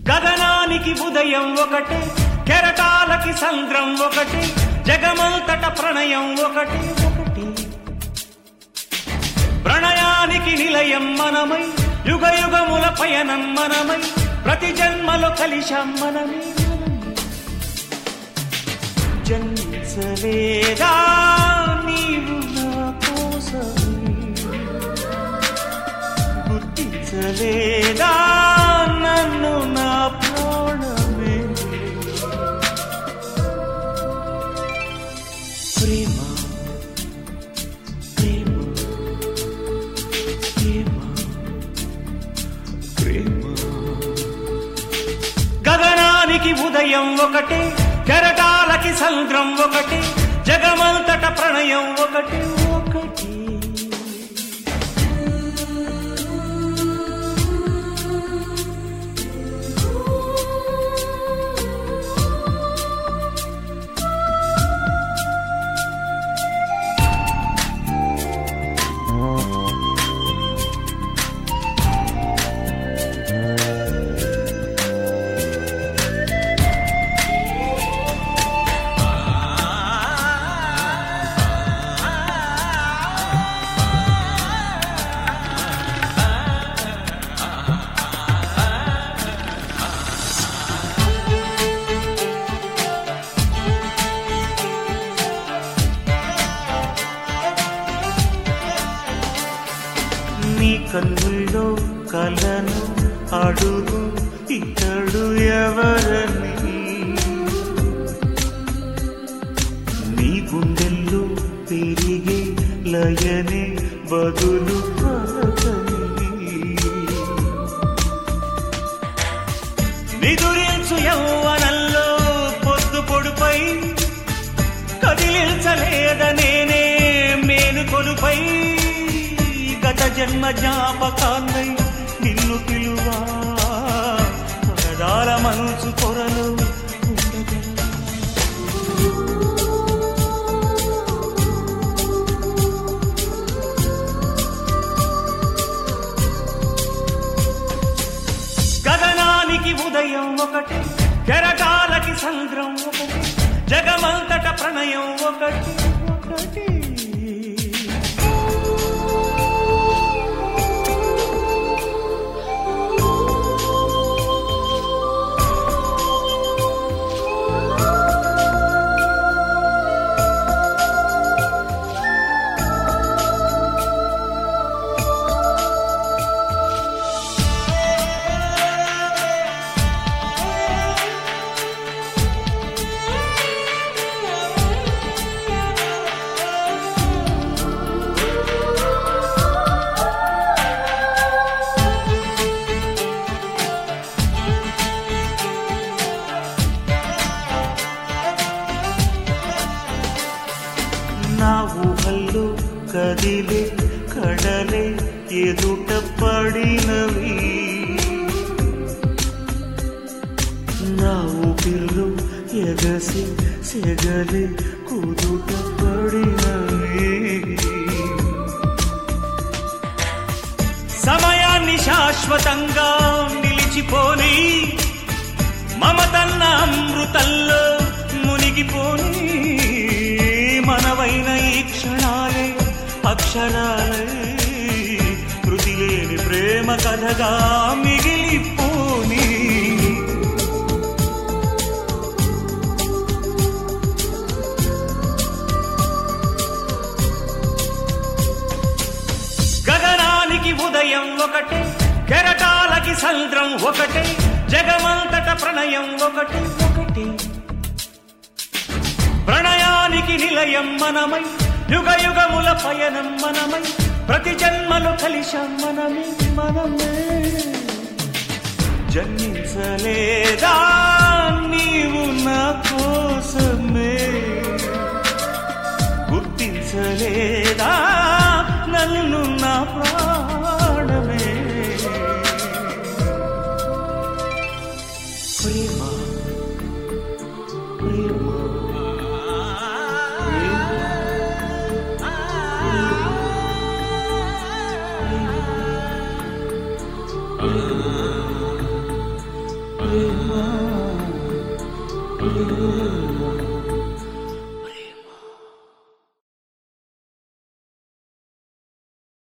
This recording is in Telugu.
గగనానికి ఉదయం ఒకటే కెరటాలకి సంద్రం ఒకటి జగమంతట ప్రణయం ఒకటి ఒకటి ప్రణయానికి నిలయం మనమై యుగ యుగముల పయనం మనమై ప్రతి జన్మలో కలిశాం మనమే జన్మించలేదా నీవు నా కోసమే గుర్తించలేదా నన్ను నా ప్రాణమే ప్రేమ ప్రేమ ప్రేమ ప్రేమ గగనానికి ఉదయం ఒకటే కెరటాలకి సంద్రం ఒకటి జగమంతట ప్రణయం ఒకటి ఒకటి నీ కన్నుల్లో కలను అడుగు ఇతడు ఎవరని నీ గుండెల్లో పెరిగే లయనే బదులు పలకని నిదురించు యౌవనంలో పొద్దు పొడుపై కదిలించలేదనేనే మేలు కొలుపై గత జన్మ జ్ఞాపకాన్నై నిన్ను పిలువా పరదాల మనసు కొరలు ఉండగలవా? గగనానికి ఉదయం ఒకటి కెరటాలకి సంద్రం ఒకటి జగమంతట ప్రణయం ఒకటి ఒకటి నా ఊహల్లో కదిలే కడలే ఎదుట పడినవి నా ఊపిరిలో ఎగసి సెగలే కుదుట పడినవి సమయాన్ని శాశ్వతంగా నిలిచిపోని మమతన్న అమృతంలో మునిగిపోని మనవైన ఈ క్షణాలే అక్షరాలే కృతి లేని ప్రేమ కథగా మిగిలిపోని గగనానికి ఉదయం ఒకటే కెరటాలకి సంద్రం ఒకటే జగమంతట ప్రణయం ఒకటి ఒకటి ప్రణయానికి నిలయం మనమై యుగ యుగముల పయనం మనమై ప్రతి జన్మలు కలిశాం మనమే మనమే జన్మించలేదా నీవు నా కోసమే గుర్తించలేదా నన్ను నా ప్రాణమే ప్రేమ ప్రేమ ప్రేమ మోహన